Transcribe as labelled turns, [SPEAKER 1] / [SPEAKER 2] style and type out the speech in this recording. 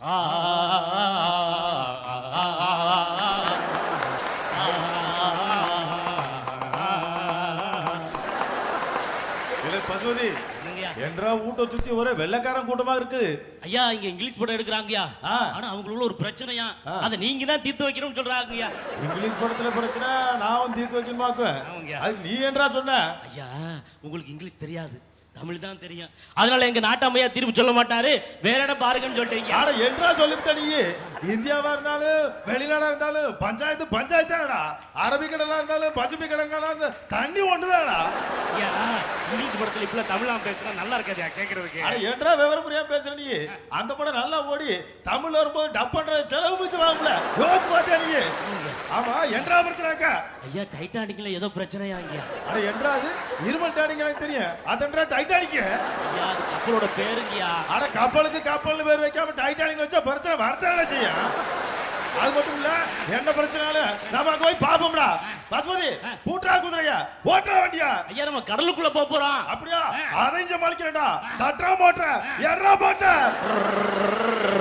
[SPEAKER 1] ஆ, ஆ, ஆ, ஆ,
[SPEAKER 2] இல்ல பசுபதி
[SPEAKER 1] என்னங்கய்யா?
[SPEAKER 2] என்றா ஊட்ட சுத்தி ஒரே வெள்ளைக்காரன் கூட்டமா இருக்குது
[SPEAKER 1] ஐயா இங்க இங்கிலீஷ் படம் எடுக்கிறாங்கய்யா
[SPEAKER 2] ஆ.
[SPEAKER 1] ஆனா அவங்களுக்குள்ள ஒரு பிரச்சனையா
[SPEAKER 2] ஆ.
[SPEAKER 1] அதை நீங்க தான் தீர்த்து வைக்கணும்னு சொல்றாங்கய்யா
[SPEAKER 2] இங்கிலீஷ் படத்துல பிரச்சனை நான் வந்து தீர்த்து வைக்கணுமாக்குவேன்
[SPEAKER 1] ஆமாங்கய்யா.
[SPEAKER 2] அது நீ என்றா சொன்ன
[SPEAKER 1] ஐயா உங்களுக்கு இங்கிலீஷ் தெரியாது தமிழ் தான் தெரியும் அதனால எங்க நாட்டாமையா தீர்ப்பு சொல்ல மாட்டாரு வேற இடம் பாருங்கன்னு சொல்லிட்டீங்க
[SPEAKER 2] ஆனா என்றா சொல்லிவிட்ட நீ இந்தியாவா இருந்தாலும் வெளிநாடா இருந்தாலும் பஞ்சாயத்து பஞ்சாயத்தாடா அரபிக்கடலா இருந்தாலும் பசிபிக் கடலா இருந்தாலும் தண்ணி ஒண்ணுதாடா
[SPEAKER 1] ஐயா இங்கிலீஷ் படத்துல இப்ப தமிழா பேசினா நல்லா இருக்காதியா கேக்குறதுக்கு
[SPEAKER 2] ஆனா என்றா விவரம் புரியாம பேசுற நீ அந்த படம் நல்லா ஓடி தமிழ் வரும்போது டப் பண்ற செலவு மிச்சமாகும்ல யோசிச்சு பார்த்தியா நீ ஆமா என்றா பிரச்சனைக்கா
[SPEAKER 1] ஐயா டைட்டானிக்ல ஏதோ பிரச்சனையா ஐயா
[SPEAKER 2] அட என்றா அது இருமல் டானிக் எனக்கு தெரியும் அதன்றா டைட்டானிக்
[SPEAKER 1] ஐயா அது கப்பலோட பேருங்கய்யா
[SPEAKER 2] அட கப்பலுக்கு கப்பல்னு பேர் வைக்காம டைட்டானிக் வச்சா பிரச்சனை வரத்தானே செய்யும் அது மட்டும் இல்ல என்ன பிரச்சனாலும் நாம அங்க போய் பாப்போம்டா பசுமதி பூட்டா குதிரையா ஓட்டுற வண்டியா
[SPEAKER 1] ஐயா நம்ம கடலுக்குள்ள போக போறோம்
[SPEAKER 2] அப்படியா அதையும் சமாளிக்கிறேன்டா தட்டா மோட்டர் எறா போட்ட